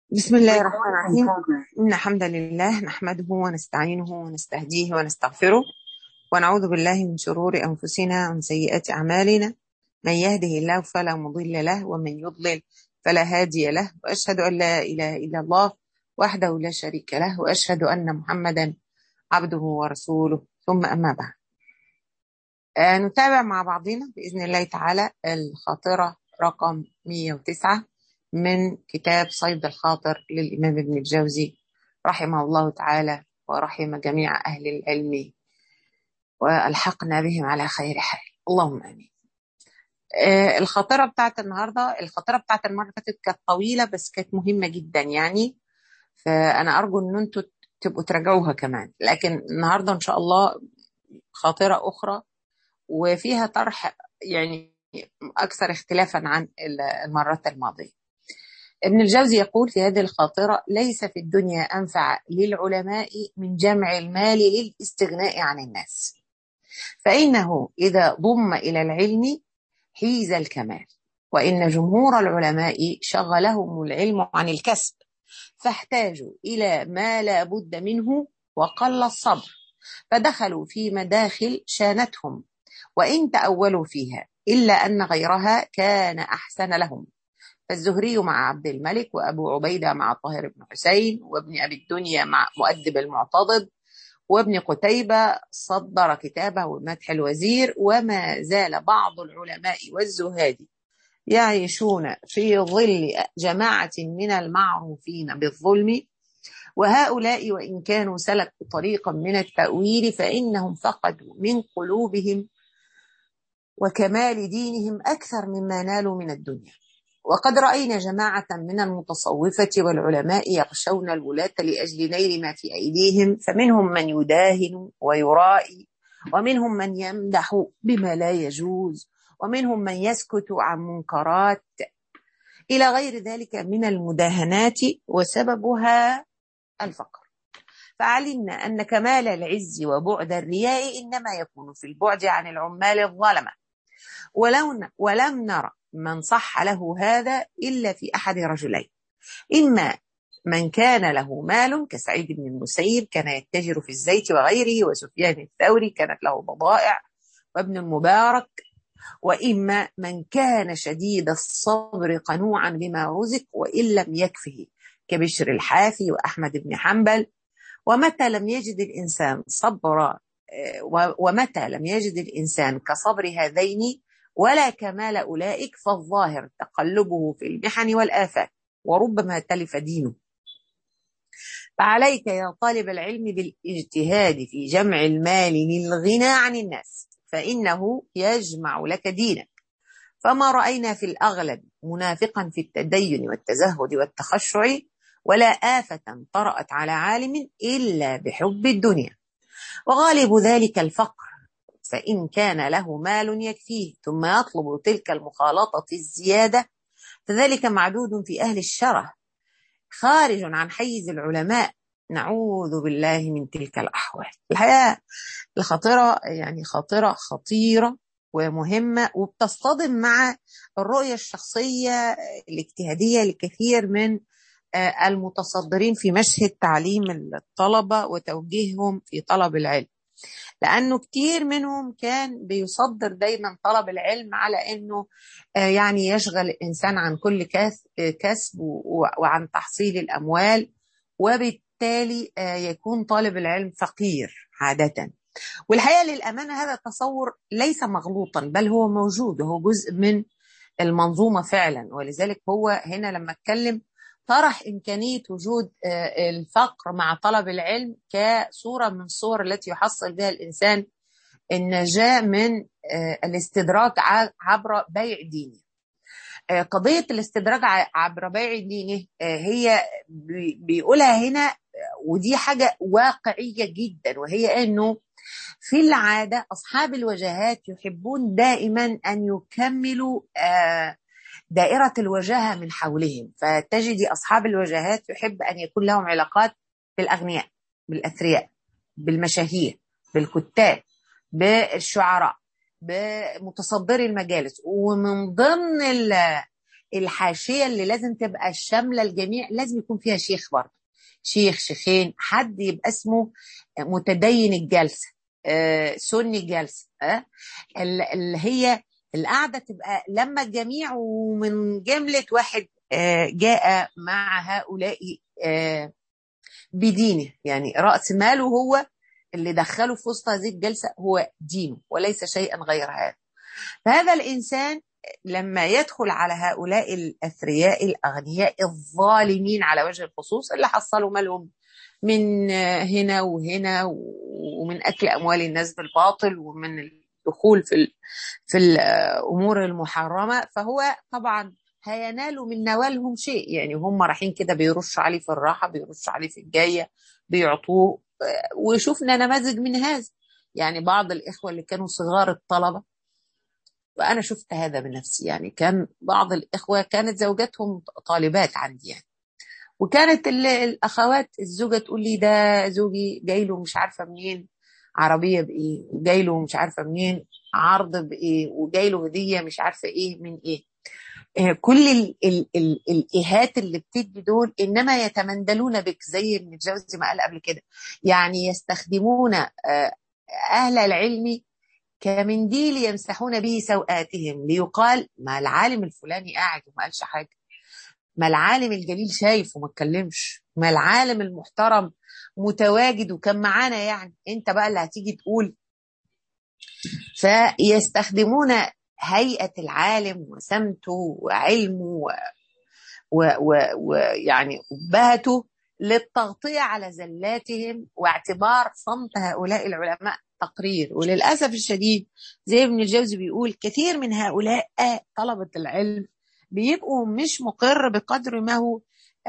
بسم الله الرحمن الرحيم إن الحمد لله نحمده ونستعينه ونستهديه ونستغفره ونعوذ بالله من شرور أنفسنا ومن سيئات أعمالنا من يهده الله فلا مضل له ومن يضلل فلا هادي له وأشهد أن لا إله إلا الله وحده لا شريك له وأشهد أن محمدا عبده ورسوله ثم أما بعد آه نتابع مع بعضنا بإذن الله تعالى الخاطرة رقم 109 من كتاب صيد الخاطر للإمام ابن الجوزي رحمه الله تعالى ورحم جميع أهل العلم والحقنا بهم على خير حال اللهم آمين آه الخاطرة بتاعت النهاردة الخاطرة بتاعت المرة اللي فاتت كانت طويلة بس كانت مهمة جدا يعني فأنا أرجو إن أنتوا تبقوا تراجعوها كمان لكن النهاردة إن شاء الله خاطرة أخرى وفيها طرح يعني أكثر اختلافا عن المرات الماضية ابن الجوزي يقول في هذه الخاطرة ليس في الدنيا أنفع للعلماء من جمع المال للاستغناء عن الناس فإنه إذا ضم إلى العلم حيز الكمال وإن جمهور العلماء شغلهم العلم عن الكسب فاحتاجوا إلى ما لا بد منه وقل الصبر فدخلوا في مداخل شانتهم وإن تأولوا فيها إلا أن غيرها كان أحسن لهم فالزهري مع عبد الملك وأبو عبيدة مع طاهر بن حسين وابن أبي الدنيا مع مؤدب المعتضد وابن قتيبة صدر كتابه مدح الوزير وما زال بعض العلماء والزهاد يعيشون في ظل جماعة من المعروفين بالظلم وهؤلاء وإن كانوا سلكوا طريقا من التأويل فإنهم فقدوا من قلوبهم وكمال دينهم أكثر مما نالوا من الدنيا وقد رأينا جماعة من المتصوفة والعلماء يغشون الولاة لأجل نيل ما في أيديهم فمنهم من يداهن ويرائي ومنهم من يمدح بما لا يجوز ومنهم من يسكت عن منكرات إلى غير ذلك من المداهنات وسببها الفقر فعلمنا أن كمال العز وبعد الرياء إنما يكون في البعد عن العمال الظلمة ولو ولم نرى من صح له هذا إلا في أحد رجلين إما من كان له مال كسعيد بن المسيب كان يتجر في الزيت وغيره وسفيان الثوري كانت له بضائع وابن المبارك وإما من كان شديد الصبر قنوعا بما رزق وإن لم يكفه كبشر الحافي وأحمد بن حنبل ومتى لم يجد الإنسان صبر ومتى لم يجد الإنسان كصبر هذين ولا كمال أولئك فالظاهر تقلبه في المحن والآفات وربما تلف دينه فعليك يا طالب العلم بالاجتهاد في جمع المال للغنى عن الناس فإنه يجمع لك دينك فما رأينا في الأغلب منافقا في التدين والتزهد والتخشع ولا آفة طرأت على عالم إلا بحب الدنيا وغالب ذلك الفقر فإن كان له مال يكفيه ثم يطلب تلك المخالطة الزيادة فذلك معدود في أهل الشره خارج عن حيز العلماء نعوذ بالله من تلك الأحوال الحقيقة الخطيرة يعني خطيرة خطيرة ومهمة وبتصطدم مع الرؤية الشخصية الاجتهادية لكثير من المتصدرين في مشهد تعليم الطلبة وتوجيههم في طلب العلم لانه كتير منهم كان بيصدر دايما طلب العلم على انه يعني يشغل الانسان عن كل كسب وعن تحصيل الاموال وبالتالي يكون طالب العلم فقير عاده والحقيقه للامانه هذا التصور ليس مغلوطا بل هو موجود وهو جزء من المنظومه فعلا ولذلك هو هنا لما اتكلم طرح إمكانية وجود الفقر مع طلب العلم كصورة من الصور التي يحصل بها الإنسان النجاة من الاستدراج عبر بيع دينه قضية الاستدراج عبر بيع دينه هي بيقولها هنا ودي حاجة واقعية جدا وهي أنه في العادة أصحاب الوجهات يحبون دائما أن يكملوا دائرة الوجاهة من حولهم فتجدي أصحاب الوجهات يحب أن يكون لهم علاقات بالأغنياء بالأثرياء بالمشاهير بالكتاب بالشعراء بمتصدري المجالس ومن ضمن الحاشيه اللي لازم تبقى الشامله الجميع لازم يكون فيها شيخ برضه شيخ شيخين حد يبقى اسمه متدين الجلسه آه سني الجلسه آه اللي هي القعده تبقى لما الجميع ومن جمله واحد آه جاء مع هؤلاء آه بدينه يعني راس ماله هو اللي دخله في وسط هذه الجلسه هو دينه وليس شيئا غير هذا فهذا الانسان لما يدخل على هؤلاء الاثرياء الاغنياء الظالمين على وجه الخصوص اللي حصلوا مالهم من هنا وهنا ومن اكل اموال الناس بالباطل ومن الدخول في في الامور المحرمه فهو طبعا هينالوا من نوالهم شيء يعني هم رايحين كده بيرشوا عليه في الراحه بيرشوا عليه في الجايه بيعطوه وشفنا نماذج من هذا يعني بعض الاخوه اللي كانوا صغار الطلبه وانا شفت هذا بنفسي يعني كان بعض الاخوه كانت زوجاتهم طالبات عندي يعني وكانت الاخوات الزوجه تقول لي ده زوجي جاي له مش عارفه منين عربيه بايه وجاي له مش عارفه منين عرض بايه وجاي له هديه مش عارفه ايه من ايه كل ال ال ال الايهات اللي بتدي دول انما يتمندلون بك زي ابن الجوزي ما قال قبل كده يعني يستخدمون اهل العلم كمنديل يمسحون به سوآتهم ليقال ما العالم الفلاني قاعد وما قالش حاجه ما العالم الجليل شايف وما اتكلمش ما العالم المحترم متواجد وكان معانا يعني انت بقى اللي هتيجي تقول فيستخدمون هيئة العالم وسمته وعلمه ويعني أبهته للتغطية على زلاتهم واعتبار صمت هؤلاء العلماء تقرير وللأسف الشديد زي ابن الجوزي بيقول كثير من هؤلاء طلبة العلم بيبقوا مش مقر بقدر ما هو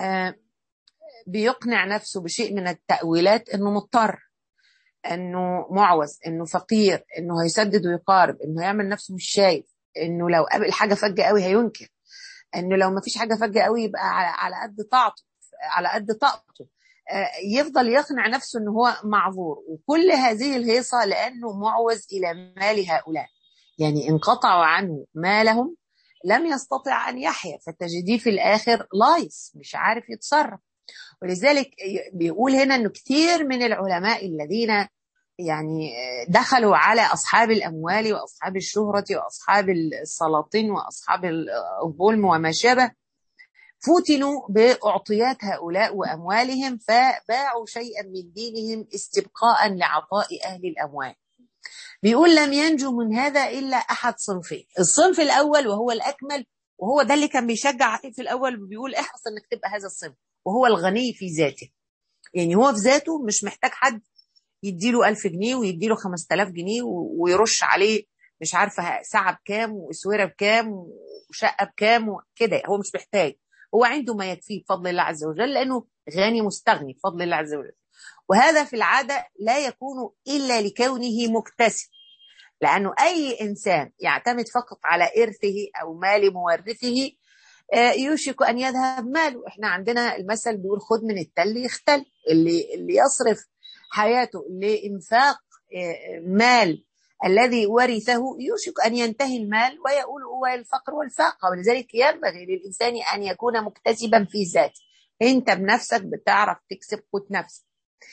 بيقنع نفسه بشيء من التأويلات انه مضطر انه معوز انه فقير انه هيسدد ويقارب انه يعمل نفسه مش شايف انه لو قابل حاجه فجه قوي هينكر انه لو ما فيش حاجه فجه قوي يبقى على قد طاقته على قد طاقته يفضل يقنع نفسه ان هو معذور وكل هذه الهيصه لانه معوز الى مال هؤلاء يعني انقطعوا عنه مالهم لم يستطع ان يحيا فتجديه في الاخر لايص مش عارف يتصرف ولذلك بيقول هنا انه كثير من العلماء الذين يعني دخلوا على اصحاب الاموال واصحاب الشهره واصحاب السلاطين واصحاب الظلم وما شابه فتنوا باعطيات هؤلاء واموالهم فباعوا شيئا من دينهم استبقاء لعطاء اهل الاموال. بيقول لم ينجو من هذا الا احد صنفين، الصنف الاول وهو الاكمل وهو ده اللي كان بيشجع عليه في الاول وبيقول احرص انك تبقى هذا الصنف وهو الغني في ذاته. يعني هو في ذاته مش محتاج حد يديله 1000 جنيه ويديله 5000 جنيه ويرش عليه مش عارفه ساعه بكام واسوره بكام وشقه بكام وكده هو مش محتاج هو عنده ما يكفيه بفضل الله عز وجل لانه غني مستغني بفضل الله عز وجل وهذا في العاده لا يكون الا لكونه مكتسب لانه اي انسان يعتمد فقط على ارثه او مال مورثه يوشك ان يذهب ماله احنا عندنا المثل بيقول خد من التل يختل اللي اللي يصرف حياته لانفاق مال الذي ورثه يوشك ان ينتهي المال ويقول هو الفقر والفاقه ولذلك ينبغي للانسان ان يكون مكتسبا في ذاته انت بنفسك بتعرف تكسب قوت نفسك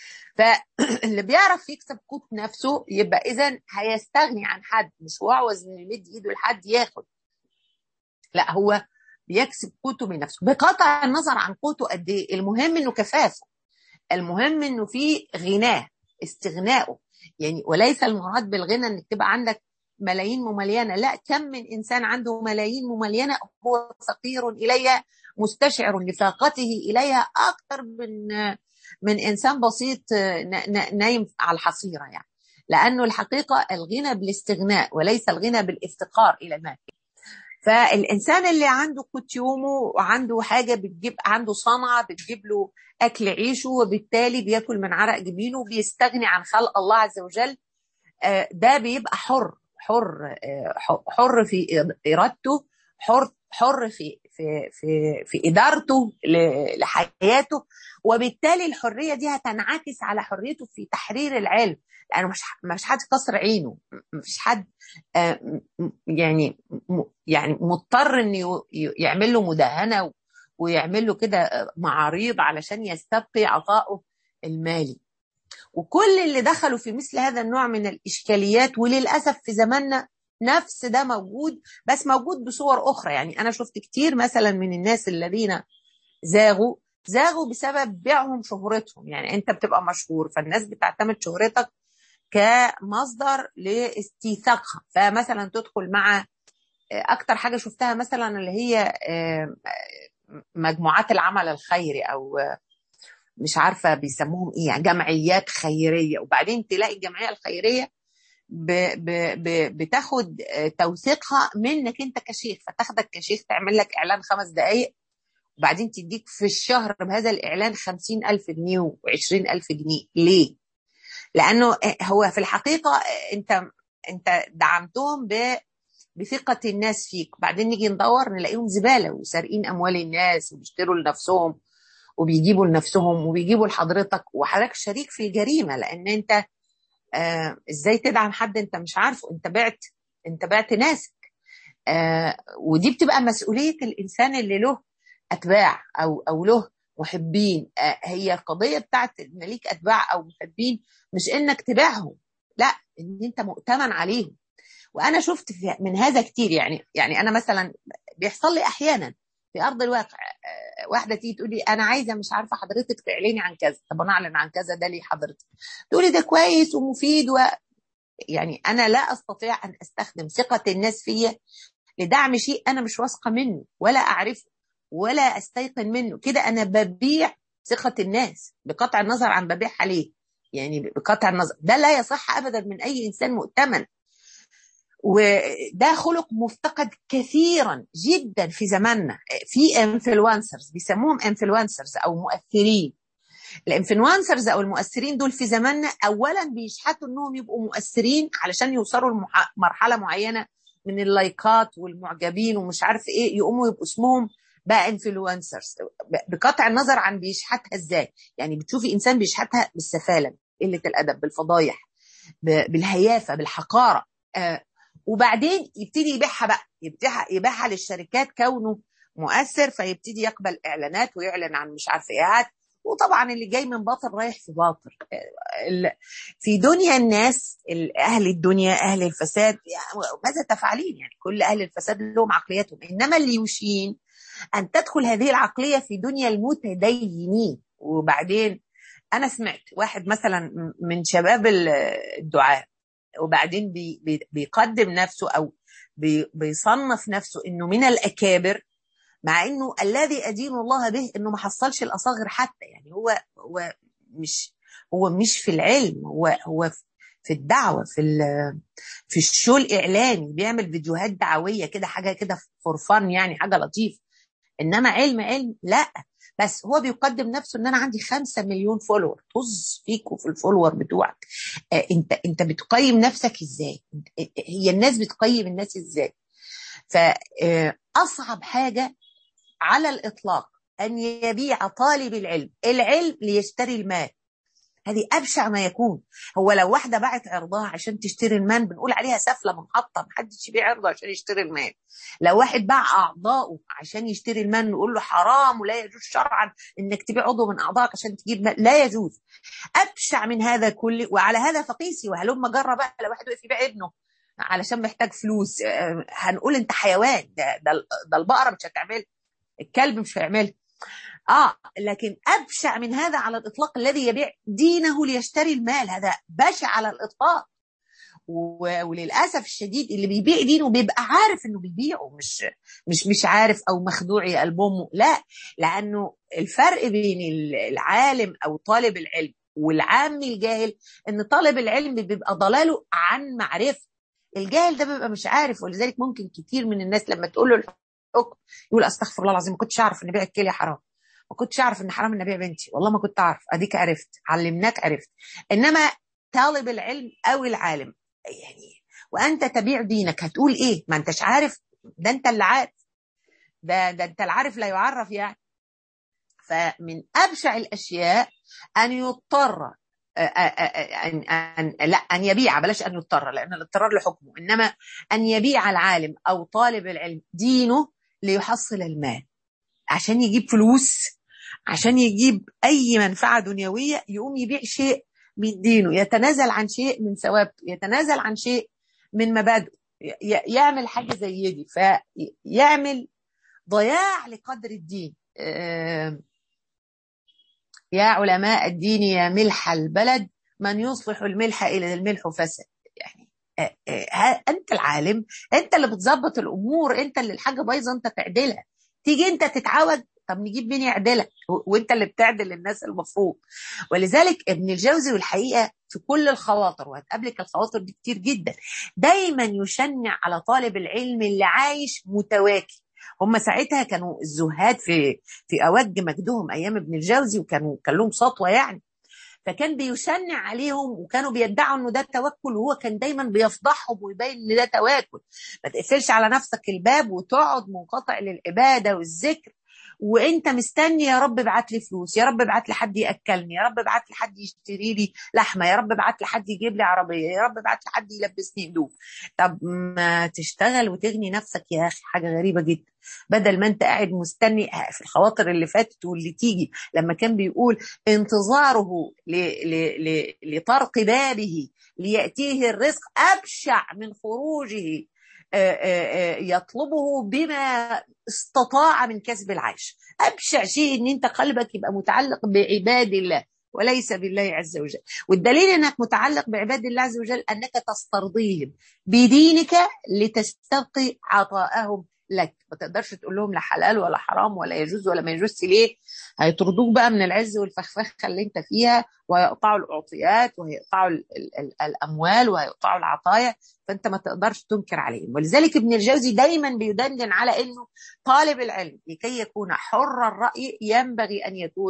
فاللي بيعرف يكسب قوت نفسه يبقى اذا هيستغني عن حد مش واعوز انه يمد ايده لحد ياخد لا هو بيكسب قوته من نفسه بقطع النظر عن قوته قد ايه المهم انه كفافه المهم انه في غناه استغنائه يعني وليس المراد بالغنى انك تبقى عندك ملايين مملينه لا كم من انسان عنده ملايين مملينه هو فقير اليها مستشعر لفاقته اليها اكثر من من انسان بسيط نايم على الحصيره يعني لانه الحقيقه الغنى بالاستغناء وليس الغنى بالافتقار الى المال فالانسان اللي عنده قوت يومه وعنده حاجه بتجيب عنده صنعه بتجيب له اكل عيشه وبالتالي بياكل من عرق جبينه وبيستغني عن خلق الله عز وجل ده بيبقى حر حر حر في ارادته حر حر في في في في ادارته لحياته وبالتالي الحريه دي هتنعكس على حريته في تحرير العلم لانه مش مش حد كسر عينه مفيش حد يعني يعني مضطر انه يعمل له مداهنه ويعمل له كده معاريض علشان يستبقي عطائه المالي وكل اللي دخلوا في مثل هذا النوع من الاشكاليات وللاسف في زماننا نفس ده موجود بس موجود بصور اخرى يعني انا شفت كتير مثلا من الناس الذين زاغوا زاغوا بسبب بيعهم شهرتهم يعني انت بتبقى مشهور فالناس بتعتمد شهرتك كمصدر لاستيثاقها فمثلا تدخل مع اكتر حاجه شفتها مثلا اللي هي مجموعات العمل الخيري او مش عارفه بيسموهم ايه يعني جمعيات خيريه وبعدين تلاقي الجمعيه الخيريه ب ب ب بتاخد توثيقها منك انت كشيخ فتاخدك كشيخ تعمل لك اعلان خمس دقائق وبعدين تديك في الشهر بهذا الاعلان خمسين الف جنيه وعشرين الف جنيه ليه لانه هو في الحقيقه انت انت دعمتهم ب بثقة الناس فيك بعدين نيجي ندور نلاقيهم زبالة وسارقين أموال الناس وبيشتروا لنفسهم وبيجيبوا لنفسهم وبيجيبوا لحضرتك وحضرتك شريك في الجريمة لأن أنت آه ازاي تدعم حد انت مش عارفه انت بعت انت بعت ناسك آه ودي بتبقى مسؤوليه الانسان اللي له اتباع او او له محبين آه هي القضيه بتاعت مليك اتباع او محبين مش انك تبيعهم لا ان انت مؤتمن عليهم وانا شفت من هذا كتير يعني يعني انا مثلا بيحصل لي احيانا في ارض الواقع واحده تيجي تقول لي انا عايزه مش عارفه حضرتك تعلني عن كذا طب انا اعلن عن كذا ده ليه حضرتك تقولي ده كويس ومفيد و يعني انا لا استطيع ان استخدم ثقه الناس فيا لدعم شيء انا مش واثقه منه ولا اعرفه ولا استيقن منه كده انا ببيع ثقه الناس بقطع النظر عن ببيعها ليه يعني بقطع النظر ده لا يصح ابدا من اي انسان مؤتمن وده خلق مفتقد كثيرا جدا في زماننا في انفلونسرز بيسموهم انفلونسرز او مؤثرين الانفلونسرز او المؤثرين دول في زماننا اولا بيشحتوا انهم يبقوا مؤثرين علشان يوصلوا لمرحله معينه من اللايكات والمعجبين ومش عارف ايه يقوموا يبقوا اسمهم بقى انفلونسرز بقطع النظر عن بيشحتها ازاي يعني بتشوفي انسان بيشحتها بالسفاله قله الادب بالفضايح بالهيافه بالحقاره آه وبعدين يبتدي يبيعها بقى يبيعها يبيعها للشركات كونه مؤثر فيبتدي يقبل اعلانات ويعلن عن مش عارف ايه وطبعا اللي جاي من باطل رايح في باطل في دنيا الناس اهل الدنيا اهل الفساد ماذا تفعلين يعني كل اهل الفساد لهم عقليتهم انما اللي يشين ان تدخل هذه العقليه في دنيا المتدينين وبعدين انا سمعت واحد مثلا من شباب الدعاه وبعدين بي بي بيقدم نفسه او بي بيصنف نفسه انه من الاكابر مع انه الذي ادين الله به انه ما حصلش الاصاغر حتى يعني هو هو مش هو مش في العلم هو هو في الدعوه في في الشو الاعلامي بيعمل فيديوهات دعويه كده حاجه كده فور فن يعني حاجه لطيفه انما علم علم لا بس هو بيقدم نفسه ان انا عندي خمسة مليون فولور طز فيكوا في الفولور بتوعك آه انت انت بتقيم نفسك ازاي هي الناس بتقيم الناس ازاي فاصعب حاجه على الاطلاق ان يبيع طالب العلم العلم ليشتري المال هذه ابشع ما يكون هو لو واحده باعت عرضها عشان تشتري المال بنقول عليها سفله منحطه محدش يبيع عرضه عشان يشتري المال لو واحد باع اعضائه عشان يشتري المال نقول له حرام ولا يجوز شرعا انك تبيع عضو من اعضائك عشان تجيب مال لا يجوز ابشع من هذا كله وعلى هذا فقيسي وهلم جرى بقى لو واحد وقف يبيع ابنه علشان محتاج فلوس هنقول انت حيوان ده ده, ده البقره مش هتعمل الكلب مش هيعمل اه لكن ابشع من هذا على الاطلاق الذي يبيع دينه ليشتري المال هذا بشع على الاطلاق وللاسف الشديد اللي بيبيع دينه بيبقى عارف انه بيبيعه مش مش مش عارف او مخدوع قلب امه لا لانه الفرق بين العالم او طالب العلم والعامي الجاهل ان طالب العلم بيبقى ضلاله عن معرفه الجاهل ده بيبقى مش عارف ولذلك ممكن كتير من الناس لما تقول له الحكم يقول استغفر الله العظيم ما كنتش اعرف ان بيع الكليه حرام ما كنتش اعرف ان حرام ان ابيع بنتي والله ما كنت اعرف اديك عرفت علمناك عرفت انما طالب العلم او العالم يعني وانت تبيع دينك هتقول ايه ما انتش عارف ده انت اللي عارف ده ده انت العارف لا يعرف يعني فمن ابشع الاشياء ان يضطر أن, أن لا أن يبيع بلاش أن يضطر لأن الاضطرار له حكمه إنما أن يبيع العالم أو طالب العلم دينه ليحصل المال عشان يجيب فلوس عشان يجيب أي منفعة دنيوية يقوم يبيع شيء من دينه يتنازل عن شيء من ثوابته يتنازل عن شيء من مبادئه يعمل حاجة زي دي فيعمل ضياع لقدر الدين يا علماء الدين يا ملح البلد من يصلح الملح إلى الملح فسد يعني أنت العالم أنت اللي بتظبط الأمور أنت اللي الحاجة بايظة أنت تعدلها تيجي أنت تتعود طب نجيب مين يعدلك وانت اللي بتعدل الناس المفروض ولذلك ابن الجوزي والحقيقه في كل الخواطر وهتقابلك الخواطر دي كتير جدا دايما يشنع على طالب العلم اللي عايش متواكي هم ساعتها كانوا الزهاد في في اوج مجدهم ايام ابن الجوزي وكانوا كان لهم سطوه يعني فكان بيشنع عليهم وكانوا بيدعوا انه ده توكل وهو كان دايما بيفضحهم ويبين ان ده تواكل ما تقفلش على نفسك الباب وتقعد منقطع للعباده والذكر وانت مستني يا رب ابعت لي فلوس يا رب ابعت لي حد ياكلني يا رب ابعت لي حد يشتري لي لحمه يا رب ابعت لي حد يجيب لي عربيه يا رب ابعت لي حد يلبسني هدوم طب ما تشتغل وتغني نفسك يا اخي حاجه غريبه جدا بدل ما انت قاعد مستني في الخواطر اللي فاتت واللي تيجي لما كان بيقول انتظاره ل ل ل لطرق بابه لياتيه الرزق ابشع من خروجه يطلبه بما استطاع من كسب العيش أبشع شيء أن أنت قلبك يبقى متعلق بعباد الله وليس بالله عز وجل والدليل أنك متعلق بعباد الله عز وجل أنك تسترضيهم بدينك لتستبقي عطاءهم لك ما تقدرش تقول لهم لا حلال ولا حرام ولا يجوز ولا ما يجوز ليه هيطردوك بقى من العز والفخفخه اللي انت فيها وهيقطعوا الاعطيات وهيقطعوا ال ال ال الاموال وهيقطعوا العطايا فانت ما تقدرش تنكر عليهم ولذلك ابن الجوزي دايما بيدندن على انه طالب العلم لكي يكون حر الراي ينبغي ان يكون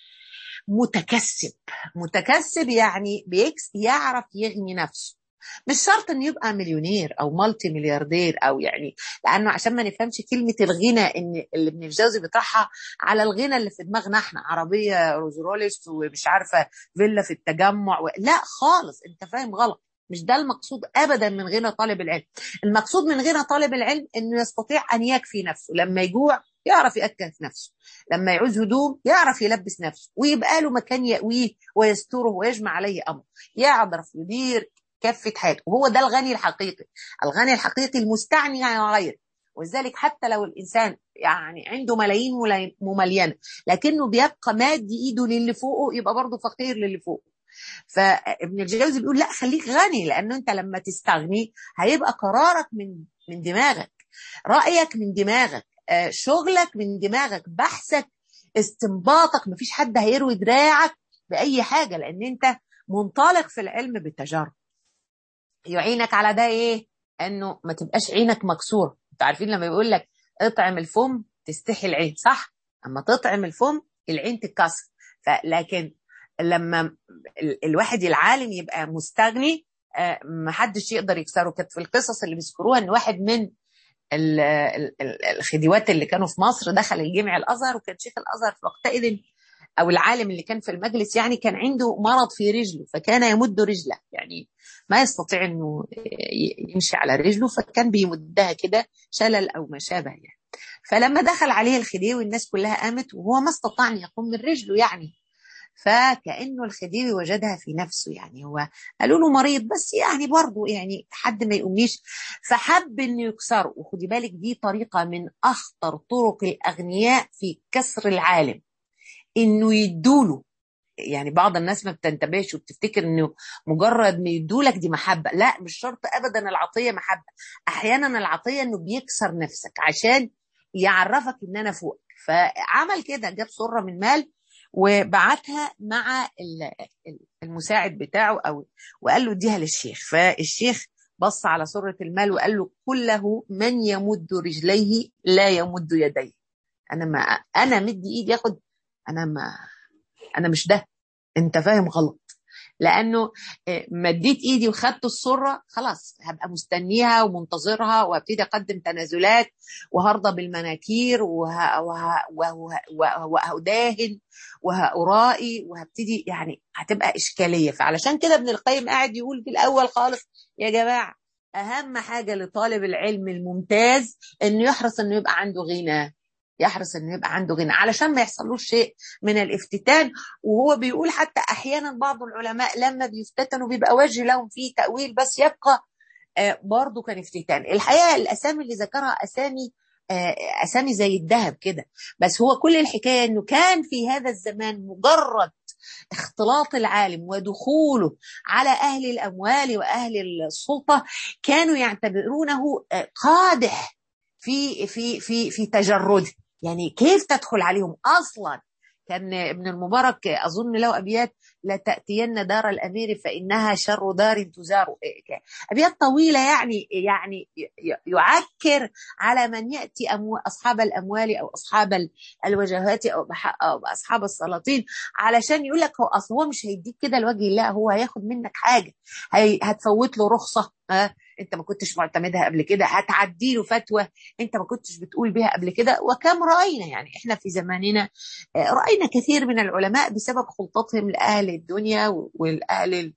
متكسب متكسب يعني بيكس يعرف يغني نفسه مش شرط انه يبقى مليونير او مالتي ملياردير او يعني لانه عشان ما نفهمش كلمه الغنى ان اللي ابن الجوزي بيطرحها على الغنى اللي في دماغنا احنا عربيه روز رولس ومش عارفه فيلا في التجمع و... لا خالص انت فاهم غلط مش ده المقصود ابدا من غنى طالب العلم المقصود من غنى طالب العلم انه يستطيع ان يكفي نفسه لما يجوع يعرف يأكل نفسه لما يعوز هدوم يعرف يلبس نفسه ويبقى له مكان يأويه ويستره ويجمع عليه أمره يعرف يدير كافة حياته وهو ده الغني الحقيقي الغني الحقيقي المستغني عن غيره ولذلك حتى لو الإنسان يعني عنده ملايين مملينة لكنه بيبقى مادي إيده للي فوقه يبقى برضه فقير للي فوقه فابن الجوزي بيقول لا خليك غني لأنه أنت لما تستغني هيبقى قرارك من من دماغك رأيك من دماغك شغلك من دماغك بحثك استنباطك مفيش حد هيروي دراعك بأي حاجة لأن أنت منطلق في العلم بالتجارب يعينك على ده ايه انه ما تبقاش عينك مكسوره انتوا عارفين لما يقول لك اطعم الفم تستحي العين صح اما تطعم الفم العين تتكسر فلكن لما الواحد العالم يبقى مستغني ما حدش يقدر يكسره كانت في القصص اللي بيذكروها ان واحد من الخديوات اللي كانوا في مصر دخل الجامع الازهر وكان شيخ الازهر في وقتئذ او العالم اللي كان في المجلس يعني كان عنده مرض في رجله فكان يمد رجله يعني ما يستطيع انه يمشي على رجله فكان بيمدها كده شلل او ما شابه يعني فلما دخل عليه الخديوي الناس كلها قامت وهو ما استطاع ان يقوم من رجله يعني فكانه الخديوي وجدها في نفسه يعني هو قالوا له مريض بس يعني برضه يعني حد ما يقومنيش فحب انه يكسره وخدي بالك دي طريقه من اخطر طرق الاغنياء في كسر العالم انه يدوله يعني بعض الناس ما بتنتبهش وبتفتكر انه مجرد ما يدولك دي محبه لا مش شرط ابدا العطيه محبه احيانا العطيه انه بيكسر نفسك عشان يعرفك ان انا فوقك فعمل كده جاب سره من مال وبعتها مع المساعد بتاعه او وقال له اديها للشيخ فالشيخ بص على سره المال وقال له قل له من يمد رجليه لا يمد يديه انا ما انا مدي ايدي ياخد انا ما انا مش ده انت فاهم غلط لانه مديت ايدي وخدت السره خلاص هبقى مستنيها ومنتظرها وابتدي اقدم تنازلات وهرضى بالمناكير وه... وه... وه... وهداهن وهأرائي وهبتدي يعني هتبقى اشكاليه فعلشان كده ابن القيم قاعد يقول في الاول خالص يا جماعه اهم حاجه لطالب العلم الممتاز انه يحرص انه يبقى عنده غنى يحرص انه يبقى عنده غنى علشان ما يحصلوش شيء من الافتتان وهو بيقول حتى احيانا بعض العلماء لما بيفتتنوا بيبقى وجه لهم فيه تاويل بس يبقى آه برضه كان افتتان الحقيقه الاسامي اللي ذكرها اسامي آه اسامي زي الذهب كده بس هو كل الحكايه انه كان في هذا الزمان مجرد اختلاط العالم ودخوله على اهل الاموال واهل السلطه كانوا يعتبرونه قادح في في في في تجرده يعني كيف تدخل عليهم اصلا كان ابن المبارك اظن له ابيات لا تاتين دار الامير فانها شر دار تزار ابيات طويله يعني يعني يعكر على من ياتي أمو اصحاب الاموال او اصحاب الوجهات او اصحاب السلاطين علشان يقول لك هو اصل هو مش هيديك كده لوجه الله هو هياخد منك حاجه هي هتفوت له رخصه ها انت ما كنتش معتمدها قبل كده هتعدي له فتوى انت ما كنتش بتقول بها قبل كده وكم راينا يعني احنا في زماننا راينا كثير من العلماء بسبب خلطتهم لاهل الدنيا والاهل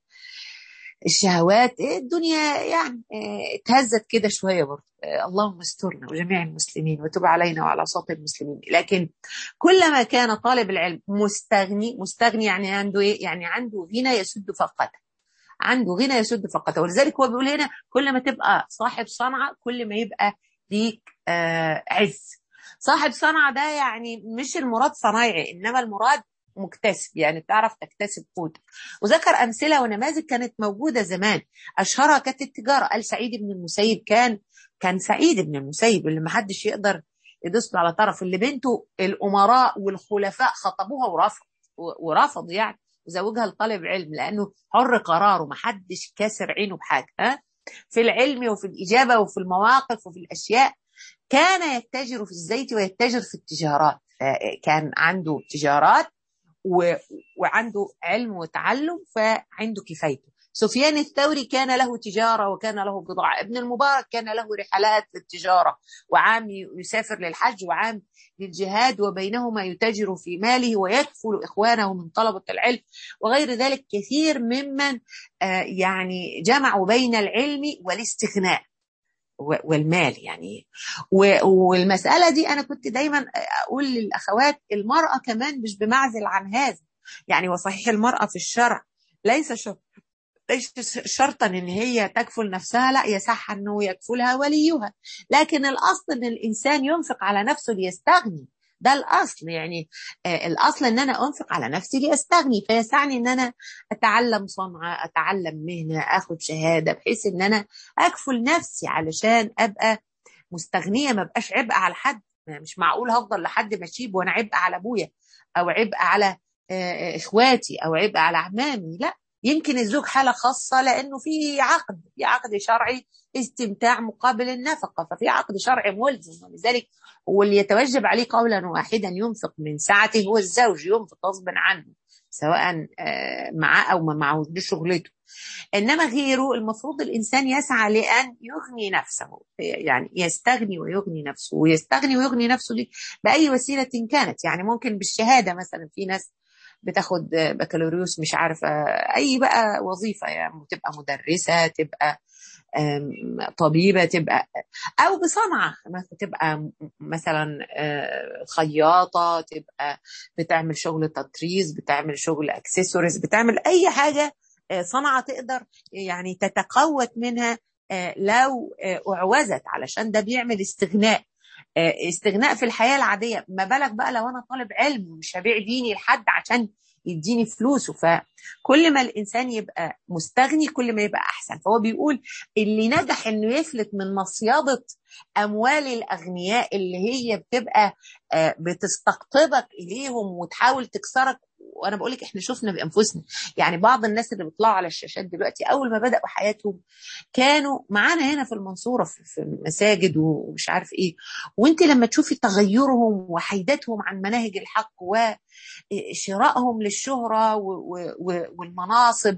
الشهوات الدنيا يعني اتهزت كده شويه برضه اللهم استرنا وجميع المسلمين وتب علينا وعلى صوت المسلمين لكن كلما كان طالب العلم مستغني مستغني يعني عنده ايه يعني عنده غنى يسد فقته عنده غنى يسد فقته ولذلك هو بيقول هنا كل ما تبقى صاحب صنعة كل ما يبقى ليك آه عز صاحب صنعة ده يعني مش المراد صنايعي إنما المراد مكتسب يعني بتعرف تكتسب قوتك وذكر أمثلة ونماذج كانت موجودة زمان أشهرها كانت التجارة قال سعيد بن المسيب كان كان سعيد بن المسيب اللي ما حدش يقدر يدوس له على طرف اللي بنته الأمراء والخلفاء خطبوها ورفض ورفض يعني وزوجها لطالب علم لانه حر قراره محدش كاسر عينه بحاجه ها في العلم وفي الاجابه وفي المواقف وفي الاشياء كان يتجر في الزيت ويتجر في التجارات كان عنده تجارات و... وعنده علم وتعلم فعنده كفايته سفيان الثوري كان له تجارة وكان له بضاعة ابن المبارك كان له رحلات للتجارة وعام يسافر للحج وعام للجهاد وبينهما يتاجر في ماله ويكفل إخوانه من طلبة العلم وغير ذلك كثير ممن يعني جمعوا بين العلم والاستغناء والمال يعني والمسألة دي أنا كنت دايما أقول للأخوات المرأة كمان مش بمعزل عن هذا يعني وصحيح المرأة في الشرع ليس شرط ليس شرطا ان هي تكفل نفسها لا يصح انه يكفلها وليها لكن الاصل ان الانسان ينفق على نفسه ليستغني ده الاصل يعني آه الاصل ان انا انفق على نفسي لاستغني فيسعني ان انا اتعلم صنعه اتعلم مهنه اخد شهاده بحيث ان انا اكفل نفسي علشان ابقى مستغنيه ما بقاش عبء على حد مش معقول هفضل لحد ما اشيب وانا عبء على ابويا او عبء على آه اخواتي او عبء على عمامي لا يمكن الزوج حاله خاصه لانه في عقد في عقد شرعي استمتاع مقابل النفقه ففي عقد شرعي ملزم ولذلك هو اللي يتوجب عليه قولا واحدا ينفق من سعته هو الزوج ينفق غصبا عنه سواء معاه او ما معه دي شغلته انما غيره المفروض الانسان يسعى لان يغني نفسه يعني يستغني ويغني نفسه ويستغني ويغني نفسه دي باي وسيله كانت يعني ممكن بالشهاده مثلا في ناس بتاخد بكالوريوس مش عارفه اي بقى وظيفه يعني تبقى مدرسه تبقى طبيبه تبقى او بصنعه تبقى مثلا خياطه تبقى بتعمل شغل تطريز بتعمل شغل اكسسوارز بتعمل اي حاجه صنعه تقدر يعني تتقوت منها لو اعوزت علشان ده بيعمل استغناء استغناء في الحياه العاديه ما بالك بقى لو انا طالب علم ومش هبيع ديني لحد عشان يديني فلوسه فكل ما الانسان يبقى مستغني كل ما يبقى احسن فهو بيقول اللي نجح انه يفلت من مصيده اموال الاغنياء اللي هي بتبقى بتستقطبك اليهم وتحاول تكسرك وانا بقول لك احنا شفنا بانفسنا يعني بعض الناس اللي بيطلعوا على الشاشات دلوقتي اول ما بداوا حياتهم كانوا معانا هنا في المنصوره في المساجد ومش عارف ايه وانت لما تشوفي تغيرهم وحيدتهم عن مناهج الحق وشرائهم للشهره والمناصب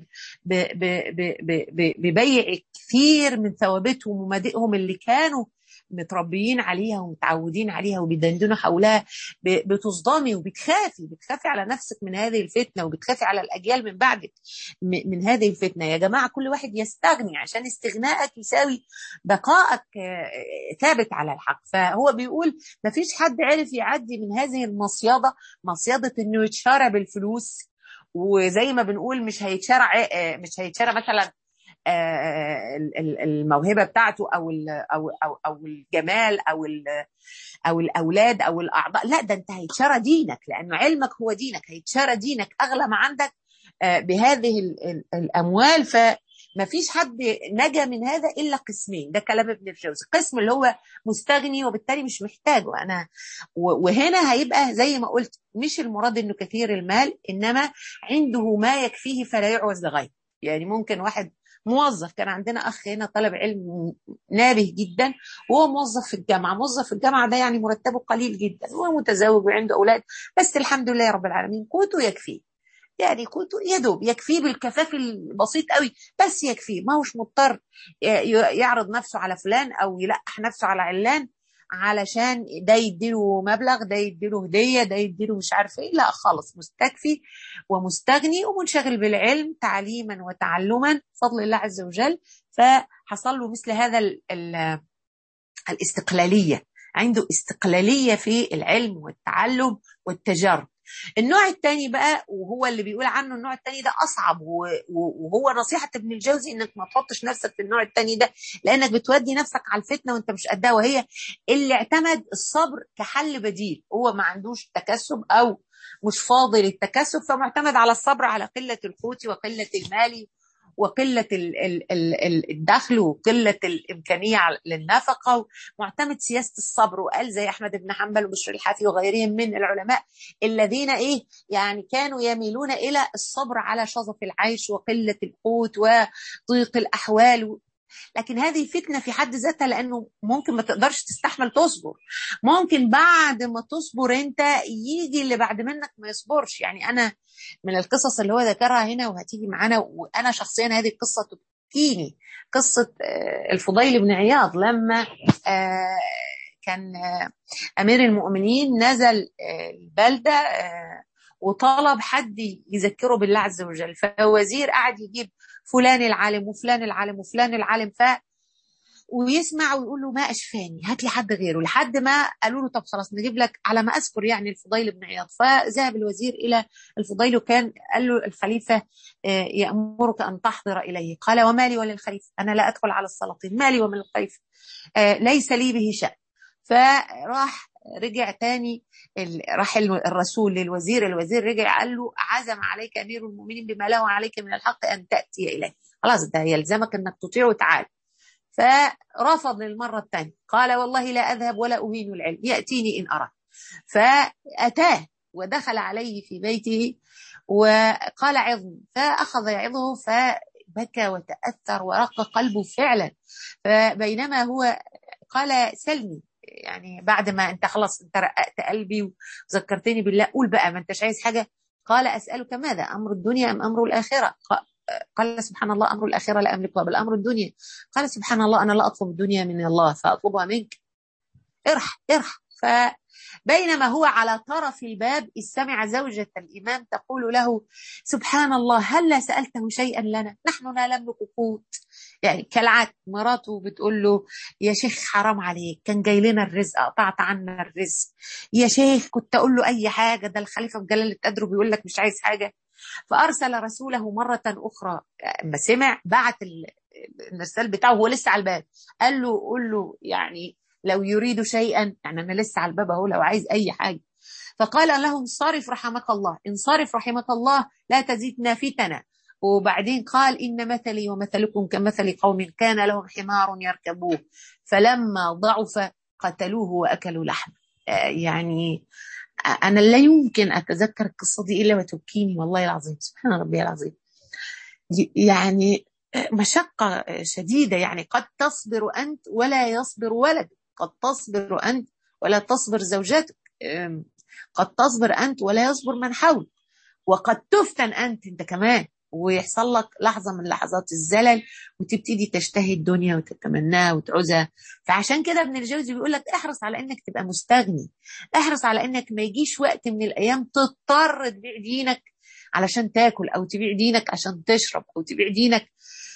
ببيع كثير من ثوابتهم ومبادئهم اللي كانوا متربيين عليها ومتعودين عليها وبيدندنوا حولها بتصدمي وبتخافي بتخافي على نفسك من هذه الفتنه وبتخافي على الاجيال من بعدك من هذه الفتنه يا جماعه كل واحد يستغني عشان استغنائك يساوي بقائك ثابت على الحق فهو بيقول ما فيش حد عرف يعدي من هذه المصيده مصيده انه يتشارى بالفلوس وزي ما بنقول مش هيتشارى مش هيتشارى مثلا الموهبه بتاعته او او او او الجمال او او الاولاد او الاعضاء لا ده انت هيتشرى دينك لانه علمك هو دينك هيتشرى دينك اغلى ما عندك بهذه الاموال ف ما فيش حد نجا من هذا الا قسمين ده كلام ابن الجوزي قسم اللي هو مستغني وبالتالي مش محتاجه انا وهنا هيبقى زي ما قلت مش المراد انه كثير المال انما عنده ما يكفيه فلا يعوز لغيره يعني ممكن واحد موظف كان عندنا اخ هنا طالب علم نابه جدا وهو موظف في الجامعه موظف في الجامعه ده يعني مرتبه قليل جدا هو متزوج وعنده اولاد بس الحمد لله رب العالمين قوته يكفيه يعني قوته يدوب يكفيه بالكفاف البسيط قوي بس يكفيه ما هوش مضطر يعرض نفسه على فلان او يلقح نفسه على علان علشان ده يديله مبلغ ده يديله هديه ده يديله مش عارف ايه لا خالص مستكفي ومستغني ومنشغل بالعلم تعليما وتعلما بفضل الله عز وجل فحصل له مثل هذا ال ال الاستقلاليه عنده استقلاليه في العلم والتعلم والتجارب النوع الثاني بقى وهو اللي بيقول عنه النوع الثاني ده اصعب وهو نصيحه ابن الجوزي انك ما تحطش نفسك في النوع الثاني ده لانك بتودي نفسك على الفتنه وانت مش قدها وهي اللي اعتمد الصبر كحل بديل هو ما عندوش تكسب او مش فاضي للتكسب فمعتمد على الصبر على قله القوت وقله المال وقلة الدخل وقلة الإمكانية للنفقة معتمد سياسة الصبر وقال زي أحمد بن حنبل وبشر الحافي وغيرهم من العلماء الذين إيه يعني كانوا يميلون إلى الصبر على شظف العيش وقلة القوت وضيق الأحوال لكن هذه فتنة في حد ذاتها لأنه ممكن ما تقدرش تستحمل تصبر ممكن بعد ما تصبر أنت يجي اللي بعد منك ما يصبرش يعني أنا من القصص اللي هو ذكرها هنا وهتيجي معانا وأنا شخصيا هذه القصة تبكيني قصة الفضيل بن عياض لما كان أمير المؤمنين نزل البلدة وطلب حد يذكره بالله عز وجل فوزير قعد يجيب فلان العالم وفلان العالم وفلان العالم ف ويسمع ويقول له ما اشفاني هات لي حد غيره لحد ما قالوا له طب خلاص نجيب لك على ما اذكر يعني الفضيل بن عياض فذهب الوزير الى الفضيل وكان قال له الخليفه يامرك ان تحضر اليه قال وما لي وللخليفه انا لا ادخل على السلاطين مالي ومن الخليفه ليس لي به شأن فراح رجع تاني راح الرسول للوزير الوزير رجع قال له عزم عليك امير المؤمنين بما له عليك من الحق ان تاتي اليه خلاص ده يلزمك انك تطيع وتعال فرفض للمره الثانيه قال والله لا اذهب ولا اهين العلم ياتيني ان اراد فاتاه ودخل عليه في بيته وقال عظني فاخذ يعظه فبكى وتاثر ورق قلبه فعلا فبينما هو قال سلني يعني بعد ما انت خلاص انت رققت قلبي وذكرتني بالله قول بقى ما انتش عايز حاجه قال اسالك ماذا امر الدنيا ام امر الاخره قال سبحان الله امر الاخره لا املكها بل امر الدنيا قال سبحان الله انا لا اطلب الدنيا من الله فاطلبها منك ارح ارح فبينما هو على طرف الباب استمع زوجة الإمام تقول له سبحان الله هل لا سألته شيئا لنا نحن لا نملك قوت يعني كالعادة مراته بتقول له يا شيخ حرام عليك كان جاي لنا الرزق قطعت عنا الرزق يا شيخ كنت أقول له أي حاجة ده الخليفة بجلالة قدره بيقول لك مش عايز حاجة فأرسل رسوله مرة أخرى أما سمع بعت المرسال بتاعه هو لسه على الباب قال له قول له يعني لو يريد شيئا يعني انا لسه على الباب اهو لو عايز اي حاجه فقال له انصرف رحمك الله انصرف رحمك الله لا تزيدنا فتنا وبعدين قال ان مثلي ومثلكم كمثل قوم كان لهم حمار يركبوه فلما ضعف قتلوه واكلوا لحمه يعني انا لا يمكن اتذكر القصه دي الا وتبكيني والله العظيم سبحان ربي العظيم يعني مشقه شديده يعني قد تصبر انت ولا يصبر ولدك قد تصبر انت ولا تصبر زوجتك قد تصبر انت ولا يصبر من حولك وقد تفتن انت انت كمان ويحصل لك لحظة من لحظات الزلل وتبتدي تشتهي الدنيا وتتمناها وتعوزها فعشان كده ابن الجوزي بيقول لك احرص على انك تبقى مستغني احرص على انك ما يجيش وقت من الايام تضطر تبيع دينك علشان تاكل او تبيع دينك عشان تشرب او تبيع دينك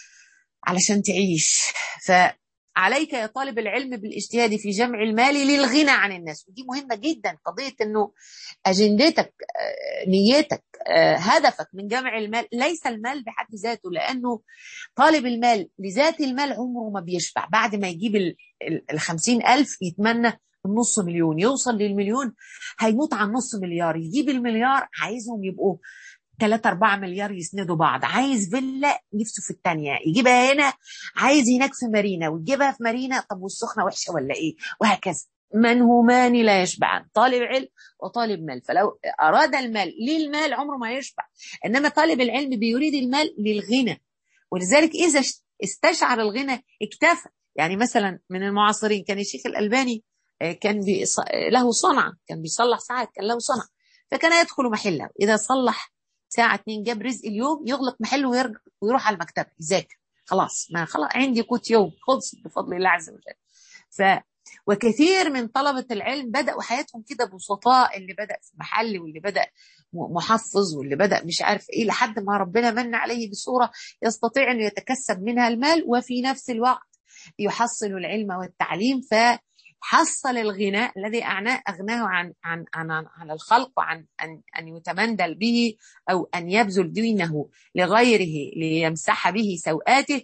علشان تعيش ف عليك يا طالب العلم بالاجتهاد في جمع المال للغنى عن الناس ودي مهمة جدا قضية انه اجندتك نيتك هدفك من جمع المال ليس المال بحد ذاته لانه طالب المال لذات المال عمره ما بيشبع بعد ما يجيب الخمسين ألف يتمنى النص مليون يوصل للمليون هيموت عن نص مليار يجيب المليار عايزهم يبقوا 3 4 مليار يسندوا بعض عايز فيلا نفسه في الثانيه يجيبها هنا عايز هناك في مارينا ويجيبها في مارينا طب والسخنه وحشه ولا ايه وهكذا منهومان لا يشبعان طالب علم وطالب مال فلو اراد المال للمال عمره ما يشبع انما طالب العلم بيريد المال للغنى ولذلك اذا استشعر الغنى اكتفى يعني مثلا من المعاصرين كان الشيخ الالباني كان بيص... له صنعه كان بيصلح ساعات كان له صنعه فكان يدخل محله اذا صلح ساعة اتنين جاب رزق اليوم يغلق محله ويرجع ويروح على المكتبة يذاكر خلاص ما خلاص عندي قوت يوم خلص بفضل الله عز وجل ف وكثير من طلبة العلم بدأوا حياتهم كده بسطاء اللي بدأ في محل واللي بدأ محفظ واللي بدأ مش عارف ايه لحد ما ربنا من عليه بصورة يستطيع انه يتكسب منها المال وفي نفس الوقت يحصل العلم والتعليم ف حصل الغناء الذي أعناه أغناه عن عن عن عن الخلق وعن أن أن يتمندل به أو أن يبذل دينه لغيره ليمسح به سوءاته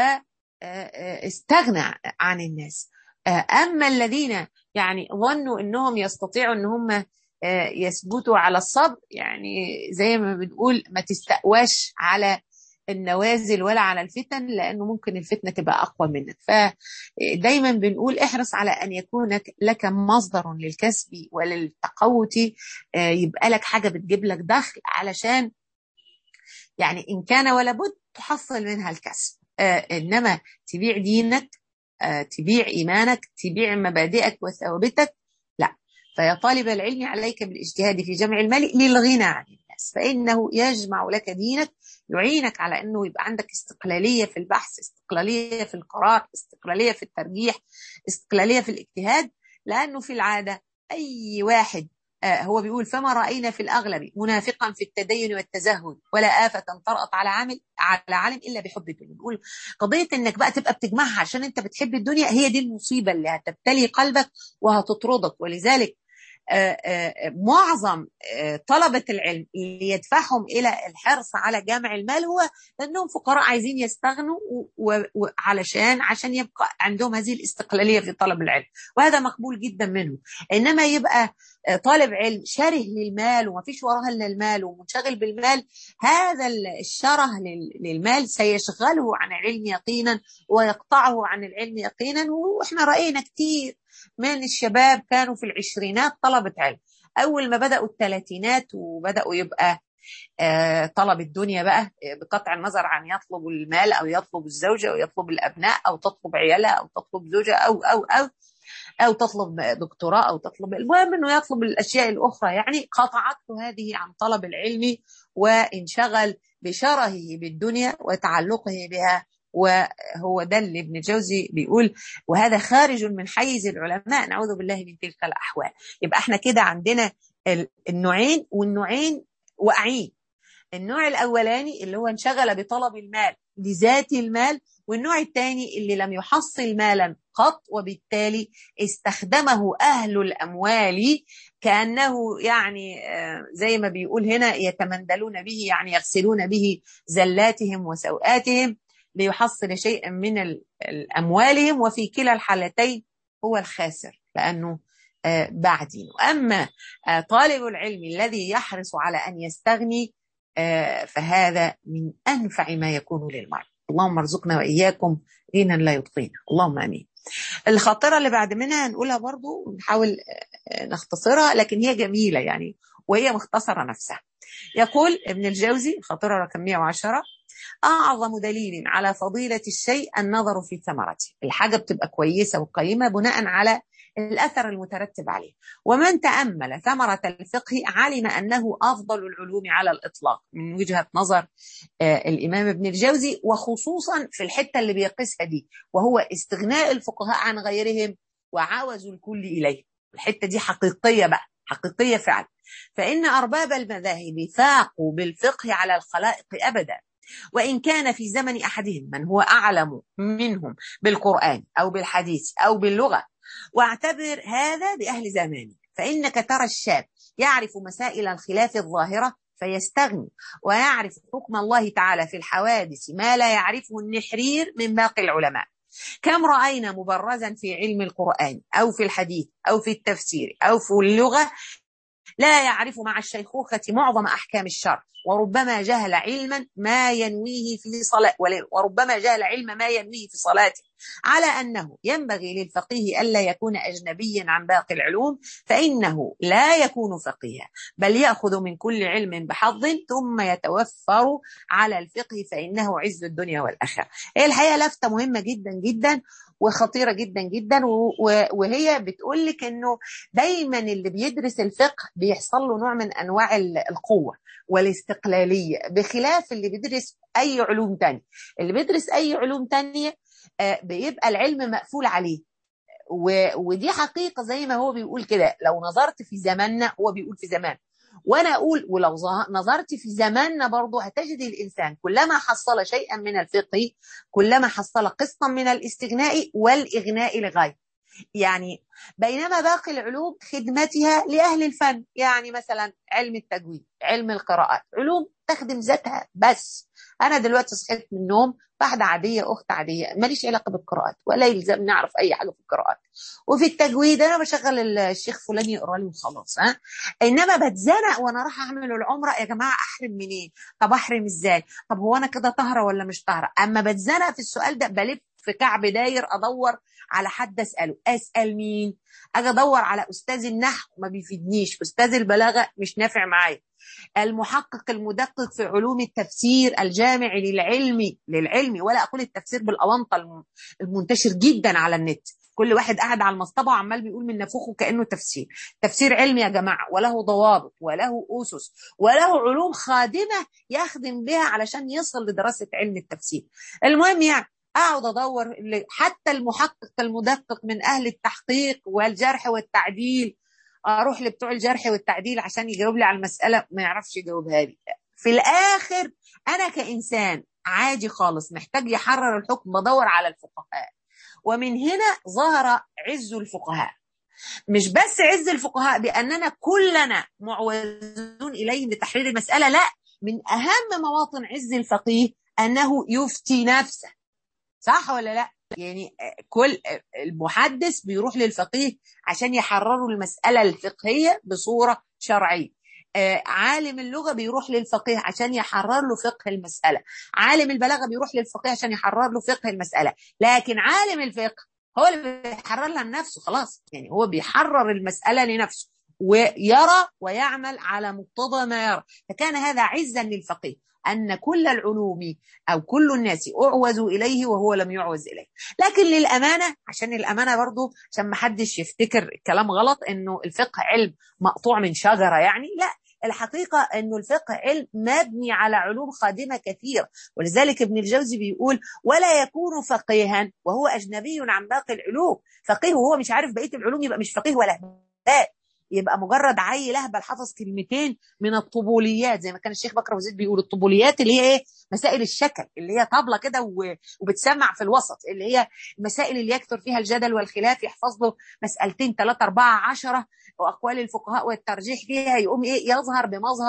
فاستغنى عن الناس أما الذين يعني ظنوا أنهم يستطيعوا أن هم يثبتوا على الصبر يعني زي ما بنقول ما تستقواش على النوازل ولا على الفتن لانه ممكن الفتنه تبقى اقوى منك فدايما بنقول احرص على ان يكون لك مصدر للكسب وللتقوت يبقى لك حاجه بتجيب لك دخل علشان يعني ان كان ولا بد تحصل منها الكسب انما تبيع دينك تبيع ايمانك تبيع مبادئك وثوابتك لا فيا طالب العلم عليك بالاجتهاد في جمع المال للغنى عن الناس فانه يجمع لك دينك يعينك على انه يبقى عندك استقلاليه في البحث، استقلاليه في القرار، استقلاليه في الترجيح، استقلاليه في الاجتهاد، لانه في العاده اي واحد آه هو بيقول فما راينا في الاغلب منافقا في التدين والتزهد ولا آفة طرأت على عامل على عالم الا بحب الدنيا، بنقول قضيه انك بقى تبقى بتجمعها عشان انت بتحب الدنيا هي دي المصيبه اللي هتبتلي قلبك وهتطردك ولذلك آآ آآ معظم طلبة العلم اللي يدفعهم إلى الحرص على جمع المال هو أنهم فقراء عايزين يستغنوا وعلشان عشان يبقى عندهم هذه الاستقلالية في طلب العلم وهذا مقبول جدا منهم إنما يبقى طالب علم شره للمال وما فيش وراه الا المال ومنشغل بالمال هذا الشره للمال سيشغله عن العلم يقينا ويقطعه عن العلم يقينا واحنا راينا كتير من الشباب كانوا في العشرينات طلبة علم أول ما بدأوا الثلاثينات وبدأوا يبقى آه طلب الدنيا بقى بقطع النظر عن يطلب المال أو يطلب الزوجة أو يطلب الأبناء أو تطلب عيالها أو تطلب زوجة أو أو أو أو تطلب دكتوراه أو تطلب المهم أنه يطلب الأشياء الأخرى يعني قطعته هذه عن طلب العلم وانشغل بشرهه بالدنيا وتعلقه بها وهو ده اللي ابن جوزي بيقول وهذا خارج من حيز العلماء نعوذ بالله من تلك الأحوال يبقى احنا كده عندنا النوعين والنوعين واقعين النوع الأولاني اللي هو انشغل بطلب المال لذات المال والنوع الثاني اللي لم يحصل مالا قط وبالتالي استخدمه أهل الأموال كأنه يعني زي ما بيقول هنا يتمندلون به يعني يغسلون به زلاتهم وسوءاتهم ليحصل شيئا من أموالهم وفي كلا الحالتين هو الخاسر لأنه باع دينه أما طالب العلم الذي يحرص على أن يستغني فهذا من أنفع ما يكون للمرء اللهم ارزقنا وإياكم غنى لا يطغينا اللهم آمين الخاطره اللي بعد منها نقولها برضو نحاول نختصرها لكن هي جميله يعني وهي مختصره نفسها يقول ابن الجوزي الخاطره رقم 110 أعظم دليل على فضيلة الشيء النظر في ثمرته الحاجة بتبقى كويسة وقيمة بناء على الأثر المترتب عليه ومن تأمل ثمرة الفقه علم أنه أفضل العلوم على الإطلاق من وجهة نظر الإمام ابن الجوزي وخصوصا في الحتة اللي بيقيسها دي وهو استغناء الفقهاء عن غيرهم وعوزوا الكل إليه الحتة دي حقيقية بقى حقيقية فعلا فإن أرباب المذاهب فاقوا بالفقه على الخلائق أبدا وإن كان في زمن أحدهم من هو أعلم منهم بالقرآن أو بالحديث أو باللغة واعتبر هذا بأهل زمانه فإنك ترى الشاب يعرف مسائل الخلاف الظاهرة فيستغني ويعرف حكم الله تعالى في الحوادث ما لا يعرفه النحرير من باقي العلماء كم رأينا مبرزا في علم القرآن أو في الحديث أو في التفسير أو في اللغة لا يعرف مع الشيخوخة معظم أحكام الشرع وربما جهل علما ما ينويه في صلاة وربما جهل علم ما ينويه في صلاته على أنه ينبغي للفقيه ألا يكون أجنبيا عن باقي العلوم فإنه لا يكون فقيها بل يأخذ من كل علم بحظ ثم يتوفر على الفقه فإنه عز الدنيا والآخرة هي الحقيقة لفتة مهمة جدا جدا وخطيرة جدا جدا وهي بتقول لك انه دايما اللي بيدرس الفقه بيحصل له نوع من انواع القوة والاستقلالية بخلاف اللي بيدرس اي علوم تانية اللي بيدرس اي علوم تانية بيبقى العلم مقفول عليه ودي حقيقة زي ما هو بيقول كده لو نظرت في زماننا هو بيقول في زمان وانا اقول ولو نظرت في زماننا برضه هتجد الانسان كلما حصل شيئا من الفقه كلما حصل قسطا من الاستغناء والاغناء لغايه يعني بينما باقي العلوم خدمتها لاهل الفن يعني مثلا علم التجويد علم القراءات علوم تخدم ذاتها بس انا دلوقتي صحيت من النوم واحده عاديه اخت عاديه ماليش علاقه بالقراءات ولا يلزم نعرف اي حاجه في القراءات وفي التجويد انا بشغل الشيخ فلان يقرا لي وخلاص ها انما بتزنق وانا رايحه اعمل العمره يا جماعه احرم منين طب احرم ازاي طب هو انا كده طاهره ولا مش طاهره اما بتزنق في السؤال ده بلف في كعب داير ادور على حد اساله اسال مين اجي ادور على استاذ النحو ما بيفيدنيش استاذ البلاغه مش نافع معايا المحقق المدقق في علوم التفسير الجامع للعلم للعلم ولا اقول التفسير بالاونطه المنتشر جدا على النت كل واحد قاعد على المصطبه وعمال بيقول من نفوخه كانه تفسير تفسير علمي يا جماعه وله ضوابط وله اسس وله علوم خادمه يخدم بها علشان يصل لدراسه علم التفسير المهم يعني اقعد ادور حتى المحقق المدقق من اهل التحقيق والجرح والتعديل اروح لبتوع الجرح والتعديل عشان يجاوب لي على المساله ما يعرفش يجاوبها لي في الاخر انا كانسان عادي خالص محتاج يحرر الحكم بدور على الفقهاء ومن هنا ظهر عز الفقهاء مش بس عز الفقهاء باننا كلنا معوزون اليهم لتحرير المساله لا من اهم مواطن عز الفقيه انه يفتي نفسه صح ولا لا يعني كل المحدث بيروح للفقيه عشان يحرروا المسألة الفقهية بصورة شرعية عالم اللغة بيروح للفقيه عشان يحرر له فقه المسألة عالم البلاغة بيروح للفقيه عشان يحرر له فقه المسألة لكن عالم الفقه هو اللي بيحرر لها لنفسه خلاص يعني هو بيحرر المسألة لنفسه ويرى ويعمل على مقتضى ما يرى فكان هذا عزا للفقيه أن كل العلوم أو كل الناس أعوزوا إليه وهو لم يعوز إليه لكن للأمانة عشان الأمانة برضو عشان ما حدش يفتكر الكلام غلط أنه الفقه علم مقطوع من شجرة يعني لا الحقيقة أنه الفقه علم مبني على علوم خادمة كثير ولذلك ابن الجوزي بيقول ولا يكون فقيها وهو أجنبي عن باقي العلوم فقيه وهو مش عارف بقية العلوم يبقى مش فقيه ولا هبال يبقى مجرد عيل اهبل حفظ كلمتين من الطبوليات زي ما كان الشيخ بكر وزيد بيقول الطبوليات اللي هي ايه مسائل الشكل اللي هي طبله كده وبتسمع في الوسط اللي هي المسائل اللي يكثر فيها الجدل والخلاف يحفظ له مسالتين ثلاثه اربعه عشره واقوال الفقهاء والترجيح فيها يقوم ايه يظهر بمظهر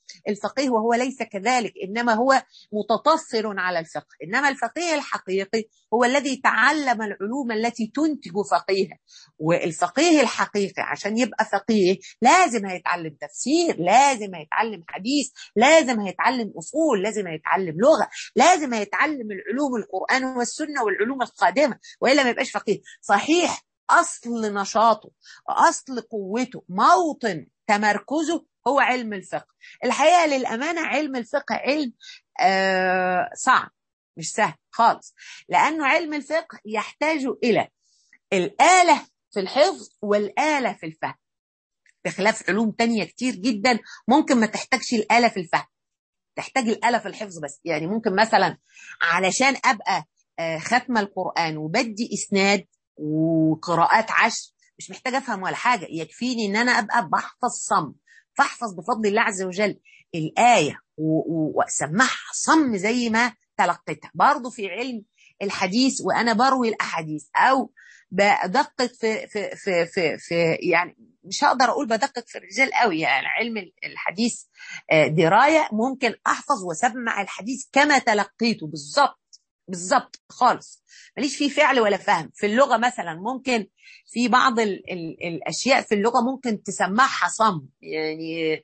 الفقيه وهو ليس كذلك انما هو متطفل على الفقه انما الفقيه الحقيقي هو الذي تعلم العلوم التي تنتج فقيها والفقيه الحقيقي عشان يبقى فقيه لازم هيتعلم تفسير لازم هيتعلم حديث لازم هيتعلم اصول لازم هيتعلم لغه لازم هيتعلم العلوم القران والسنه والعلوم القادمه والا ما يبقاش فقيه صحيح اصل نشاطه اصل قوته موطن تمركزه هو علم الفقه الحقيقه للامانه علم الفقه علم آه صعب مش سهل خالص لانه علم الفقه يحتاج الى الاله في الحفظ والاله في الفهم بخلاف علوم تانية كتير جدا ممكن ما تحتاجش الاله في الفهم تحتاج الاله في الحفظ بس يعني ممكن مثلا علشان ابقى آه ختم القران وبدي اسناد وقراءات عشر مش محتاجه افهم ولا حاجه يكفيني ان انا ابقى بحفظ صم فاحفظ بفضل الله عز وجل الايه واسمعها صم زي ما تلقيتها برضه في علم الحديث وانا بروي الاحاديث او بدقق في في في في, في يعني مش هقدر اقول بدقق في الرجال قوي يعني علم الحديث درايه ممكن احفظ واسمع الحديث كما تلقيته بالظبط بالظبط خالص ماليش فيه فعل ولا فهم في اللغة مثلا ممكن في بعض ال ال الأشياء في اللغة ممكن تسمعها صم يعني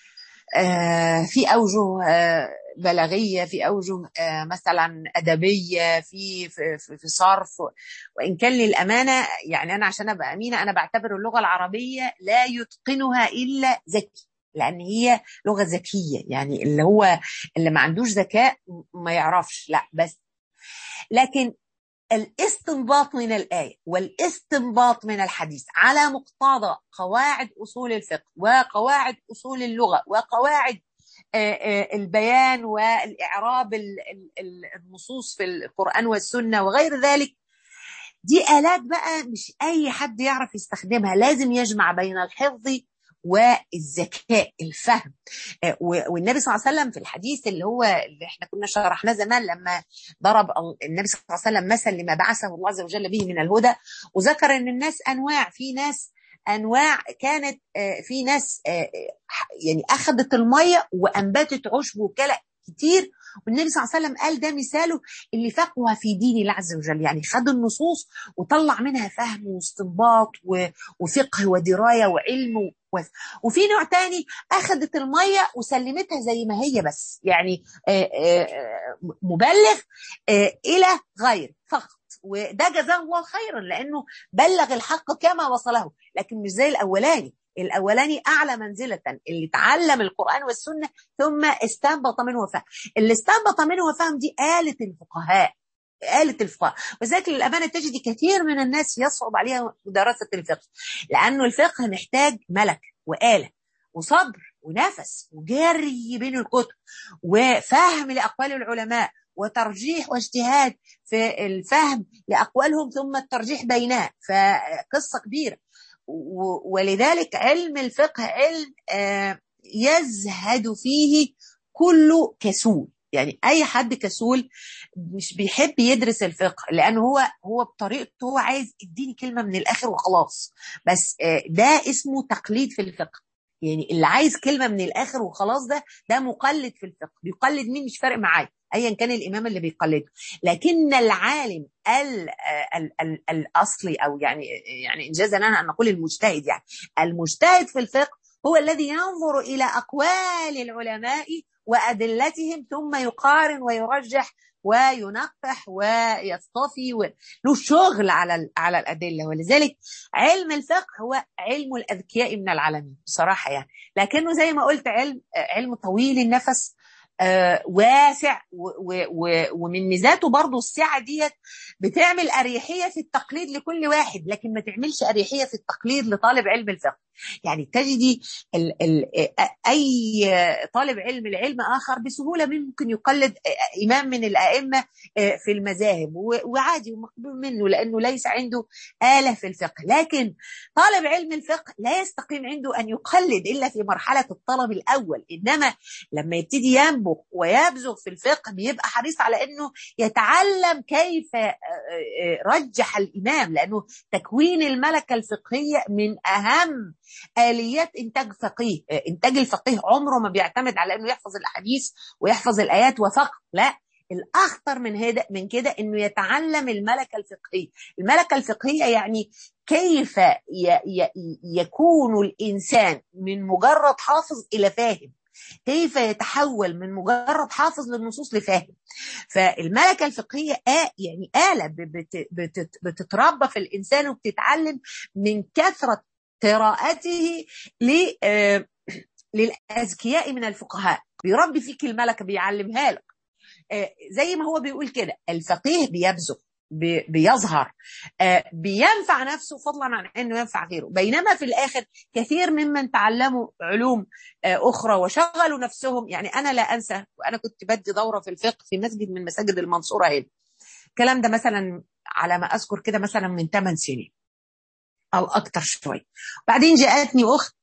آه في أوجه آه بلاغية في أوجه آه مثلا أدبية في في, في, في صرف وإن كان للأمانة يعني أنا عشان أبقى أمينة أنا بعتبر اللغة العربية لا يتقنها إلا ذكي لان هي لغه ذكيه يعني اللي هو اللي ما عندوش ذكاء ما يعرفش لا بس لكن الاستنباط من الآية والاستنباط من الحديث على مقتضى قواعد أصول الفقه وقواعد أصول اللغة وقواعد البيان والإعراب النصوص في القرآن والسنة وغير ذلك دي آلات بقى مش أي حد يعرف يستخدمها لازم يجمع بين الحفظ والذكاء الفهم والنبي صلى الله عليه وسلم في الحديث اللي هو اللي احنا كنا شرحناه زمان لما ضرب النبي صلى الله عليه وسلم مثل لما بعثه الله عز وجل به من الهدى وذكر ان الناس انواع في ناس انواع كانت في ناس يعني اخذت الميه وانبتت عشب وكلى كتير والنبي صلى الله عليه وسلم قال ده مثاله اللي فقه في دين الله عز وجل يعني خد النصوص وطلع منها فهم واستنباط وفقه ودرايه وعلم وفي نوع تاني اخذت الميه وسلمتها زي ما هي بس يعني مبلغ الى غير فقط وده جزاه الله خيرا لانه بلغ الحق كما وصله لكن مش زي الاولاني الاولاني اعلى منزله اللي تعلم القران والسنه ثم استنبط منه وفهم اللي استنبط منه وفهم دي آلة الفقهاء آلة الفقهاء وذلك للأمانة تجد كثير من الناس يصعب عليها دراسة الفقه لأنه الفقه محتاج ملك وآلة وصبر ونفس وجري بين الكتب وفهم لأقوال العلماء وترجيح واجتهاد في الفهم لأقوالهم ثم الترجيح بينها فقصة كبيرة ولذلك علم الفقه علم يزهد فيه كل كسول يعني اي حد كسول مش بيحب يدرس الفقه لان هو هو بطريقته هو عايز يديني كلمه من الاخر وخلاص بس ده اسمه تقليد في الفقه يعني اللي عايز كلمه من الاخر وخلاص ده ده مقلد في الفقه بيقلد مين مش فارق معايا ايا كان الامام اللي بيقلده لكن العالم ال ال ال الاصلي او يعني يعني انجاز لنا ان نقول المجتهد يعني المجتهد في الفقه هو الذي ينظر الى اقوال العلماء وادلتهم ثم يقارن ويرجح وينقح ويصطفي له شغل على على الادله ولذلك علم الفقه هو علم الاذكياء من العالمين بصراحه يعني لكنه زي ما قلت علم علم طويل النفس آه واسع و و ومن ميزاته برضه السعه ديت بتعمل اريحيه في التقليد لكل واحد لكن ما تعملش اريحيه في التقليد لطالب علم الفقه يعني تجدي ال ال اي طالب علم لعلم اخر بسهوله ممكن يقلد امام من الائمه في المذاهب وعادي ومقبول منه لانه ليس عنده اله في الفقه لكن طالب علم الفقه لا يستقيم عنده ان يقلد الا في مرحله الطلب الاول انما لما يبتدي ينبغ ويبزغ في الفقه بيبقى حريص على انه يتعلم كيف رجح الامام لانه تكوين الملكه الفقهيه من اهم اليات انتاج فقيه انتاج الفقيه عمره ما بيعتمد على انه يحفظ الاحاديث ويحفظ الايات وفقط لا الاخطر من هذا من كده انه يتعلم الملكه الفقهيه الملكه الفقهيه يعني كيف يكون الانسان من مجرد حافظ الى فاهم كيف يتحول من مجرد حافظ للنصوص لفاهم فالملكة الفقهية آه يعني آلة بتتربى في الإنسان وبتتعلم من كثرة قراءته للأذكياء من الفقهاء بيربي فيك الملكة بيعلمها لك زي ما هو بيقول كده الفقيه بيبزغ بيظهر بينفع نفسه فضلا عن انه ينفع غيره بينما في الاخر كثير ممن تعلموا علوم اخرى وشغلوا نفسهم يعني انا لا انسى وانا كنت بدي دوره في الفقه في مسجد من مساجد المنصوره هنا الكلام ده مثلا على ما اذكر كده مثلا من 8 سنين او اكتر شويه بعدين جاءتني اخت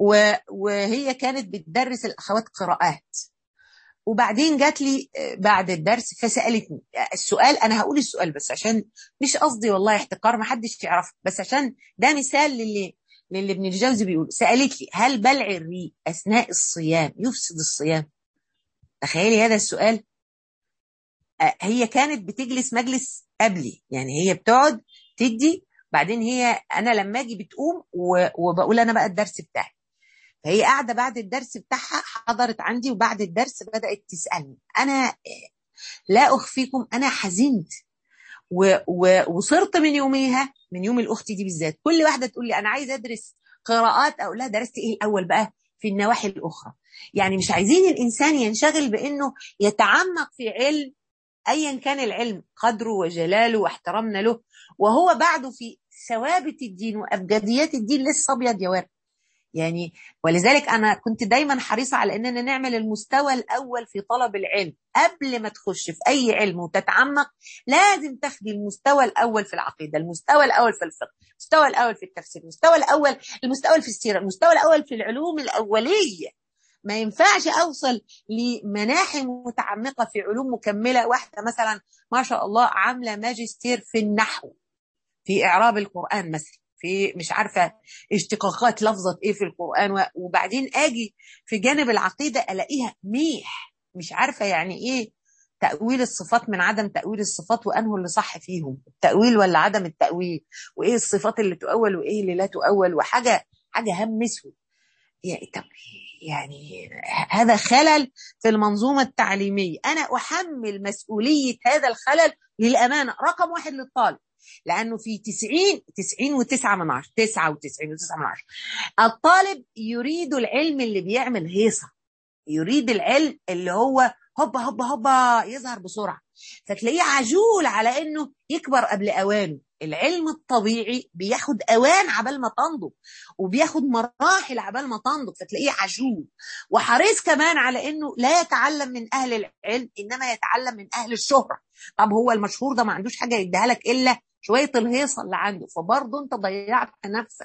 وهي كانت بتدرس الاخوات قراءات وبعدين جات لي بعد الدرس فسالتني السؤال انا هقول السؤال بس عشان مش قصدي والله احتقار ما حدش يعرفه بس عشان ده مثال للي للي ابن الجوزي بيقول سالت لي هل بلع الريق اثناء الصيام يفسد الصيام تخيلي هذا السؤال هي كانت بتجلس مجلس قبلي يعني هي بتقعد تدي بعدين هي انا لما اجي بتقوم وبقول انا بقى الدرس بتاعي فهي قاعدة بعد الدرس بتاعها حضرت عندي وبعد الدرس بدأت تسألني أنا لا أخفيكم أنا حزنت و و وصرت من يوميها من يوم الأخت دي بالذات كل واحدة تقول لي أنا عايزة أدرس قراءات أقول لها درست إيه الأول بقى في النواحي الأخرى يعني مش عايزين الإنسان ينشغل بأنه يتعمق في علم أيا كان العلم قدره وجلاله واحترامنا له وهو بعده في ثوابت الدين وأبجديات الدين لسه أبيض يا ورد يعني ولذلك انا كنت دايما حريصه على اننا نعمل المستوى الاول في طلب العلم قبل ما تخش في اي علم وتتعمق لازم تاخدي المستوى الاول في العقيده المستوى الاول في الفقه المستوى الاول في التفسير المستوى الاول المستوى في السيره المستوى الاول في العلوم الاوليه ما ينفعش اوصل لمناحي متعمقه في علوم مكمله واحده مثلا ما شاء الله عامله ماجستير في النحو في اعراب القران مثلا في مش عارفه اشتقاقات لفظه ايه في القران وبعدين اجي في جانب العقيده الاقيها ميح مش عارفه يعني ايه تأويل الصفات من عدم تأويل الصفات وأنه اللي صح فيهم التأويل ولا عدم التأويل وإيه الصفات اللي تؤول وإيه اللي لا تؤول وحاجة حاجة هم اسود يعني طب يعني هذا خلل في المنظومة التعليمية أنا أحمل مسؤولية هذا الخلل للأمانة رقم واحد للطالب لانه في 90 90 و9 من 10 99 و9 من 10 الطالب يريد العلم اللي بيعمل هيصه يريد العلم اللي هو هوبا هوبا هوبا يظهر بسرعه فتلاقيه عجول على انه يكبر قبل اوانه العلم الطبيعي بياخد اوان عبال ما تنضج وبياخد مراحل عبال ما تنضج فتلاقيه عجول وحريص كمان على انه لا يتعلم من اهل العلم انما يتعلم من اهل الشهره طب هو المشهور ده ما عندوش حاجه يديها لك الا شويه الهيصه اللي عنده فبرضه انت ضيعت نفسك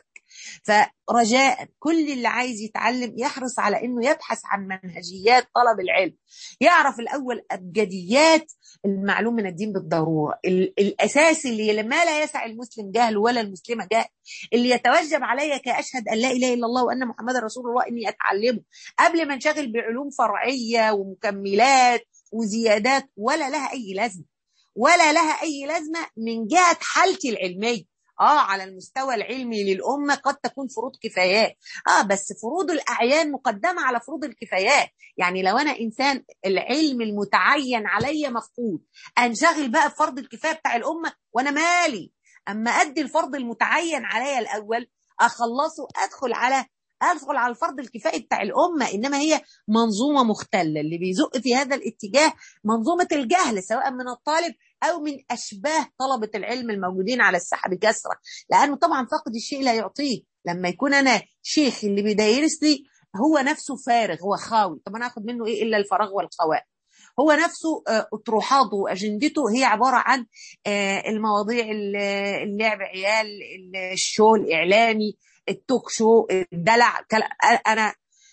فرجاء كل اللي عايز يتعلم يحرص على انه يبحث عن منهجيات طلب العلم يعرف الاول ابجديات المعلوم من الدين بالضروره الاساس اللي ما لا يسع المسلم جهل ولا المسلمه جهل اللي يتوجب علي كاشهد ان لا اله الا الله وان محمدا رسول الله اني اتعلمه قبل ما انشغل بعلوم فرعيه ومكملات وزيادات ولا لها اي لازمه ولا لها اي لازمه من جهه حالتي العلميه اه على المستوى العلمي للامه قد تكون فروض كفايات اه بس فروض الاعيان مقدمه على فروض الكفايات يعني لو انا انسان العلم المتعين علي مفقود انشغل بقى بفرض الكفايه بتاع الامه وانا مالي اما ادي الفرض المتعين عليا الاول اخلصه ادخل على ادخل على الفرض الكفائي بتاع الامه انما هي منظومه مختله اللي بيزق في هذا الاتجاه منظومه الجهل سواء من الطالب او من اشباه طلبه العلم الموجودين على الساحه بكثره لانه طبعا فقد الشيء لا يعطيه لما يكون انا شيخ اللي بيدرس لي هو نفسه فارغ هو خاوي طب انا هاخد منه ايه الا الفراغ والخواء هو نفسه اطروحاته واجندته هي عباره عن المواضيع اللعب عيال الشو الاعلامي التوك شو الدلع انا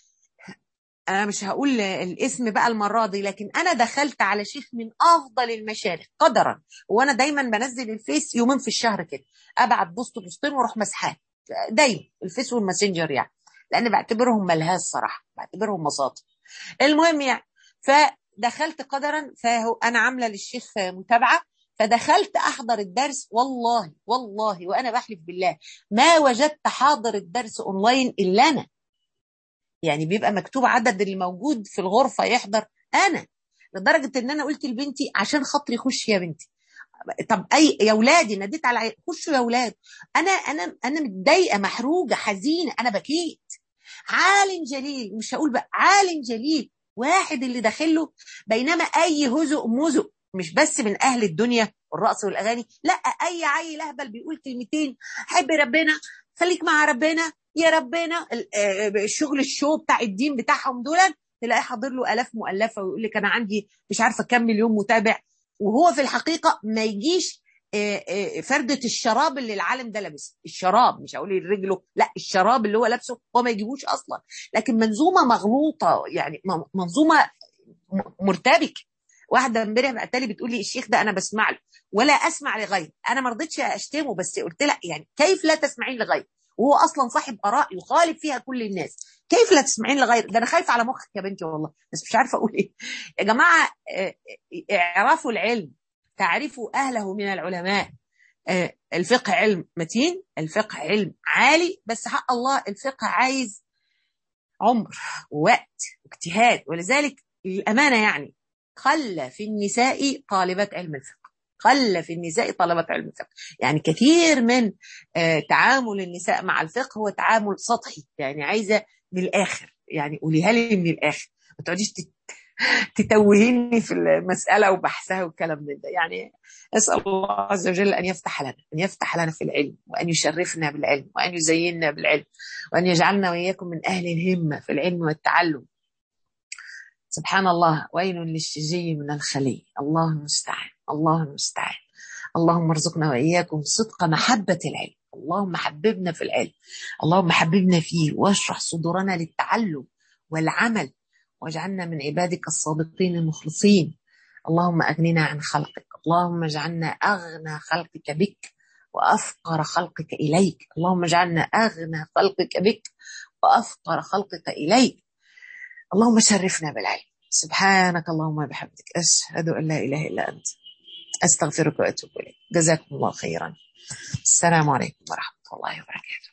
انا مش هقول الاسم بقى المره دي لكن انا دخلت على شيخ من افضل المشايخ قدرا وانا دايما بنزل الفيس يومين في الشهر كده ابعت بوست بوستين واروح مسحاه دايما الفيس والماسنجر يعني لان بعتبرهم ملهاز صراحه بعتبرهم مصادر المهم يعني فدخلت قدرا فهو انا عامله للشيخ متابعه فدخلت احضر الدرس والله والله وانا بحلف بالله ما وجدت حاضر الدرس اونلاين الا انا يعني بيبقى مكتوب عدد اللي موجود في الغرفه يحضر انا لدرجه ان انا قلت لبنتي عشان خاطري خش يا بنتي طب اي يا اولادي ناديت على خشوا يا اولاد انا انا انا متضايقه محروجه حزينه انا بكيت عالم جليل مش هقول بقى عالم جليل واحد اللي داخل له بينما اي هزء مزق مش بس من اهل الدنيا والرقص والاغاني لا اي عيل اهبل بيقول كلمتين حب ربنا خليك مع ربنا يا ربنا الشغل الشو بتاع الدين بتاعهم دول تلاقي حاضر له الاف مؤلفه ويقول لك انا عندي مش عارفه كم مليون متابع وهو في الحقيقه ما يجيش فردة الشراب اللي العالم ده لابسها الشراب مش هقول رجله لا الشراب اللي هو لابسه هو ما يجيبوش اصلا لكن منظومه مغلوطه يعني منظومه مرتبكه واحده امبارح بعت لي بتقول لي الشيخ ده انا بسمع له ولا اسمع لغيره انا ما رضيتش اشتمه بس قلت لها يعني كيف لا تسمعين لغيره وهو اصلا صاحب اراء يخالف فيها كل الناس كيف لا تسمعين لغيره ده انا خايفه على مخك يا بنتي والله بس مش عارفه اقول ايه يا جماعه اعرفوا العلم تعرفوا اهله من العلماء الفقه علم متين الفقه علم عالي بس حق الله الفقه عايز عمر ووقت واجتهاد ولذلك الامانه يعني قل في النساء طالبات علم الفقه قل في النساء طلبة علم الفقه يعني كثير من تعامل النساء مع الفقه هو تعامل سطحي يعني عايزة من الآخر يعني قوليها لي من الآخر ما تقعديش تتوهيني في المسألة وبحثها والكلام من ده يعني أسأل الله عز وجل أن يفتح لنا أن يفتح لنا في العلم وأن يشرفنا بالعلم وأن يزيننا بالعلم وأن يجعلنا وإياكم من أهل الهمة في العلم والتعلم سبحان الله ويل للشجي من الخلي الله المستعان الله المستعان اللهم ارزقنا واياكم صدق محبه العلم اللهم حببنا في العلم اللهم حببنا فيه واشرح صدورنا للتعلم والعمل واجعلنا من عبادك الصادقين المخلصين اللهم اغننا عن خلقك اللهم اجعلنا اغنى خلقك بك وافقر خلقك اليك اللهم اجعلنا اغنى خلقك بك وافقر خلقك اليك اللهم شرفنا بالعلم سبحانك اللهم وبحمدك أشهد أن لا إله إلا أنت أستغفرك وأتوب إليك جزاكم الله خيرا السلام عليكم ورحمة الله وبركاته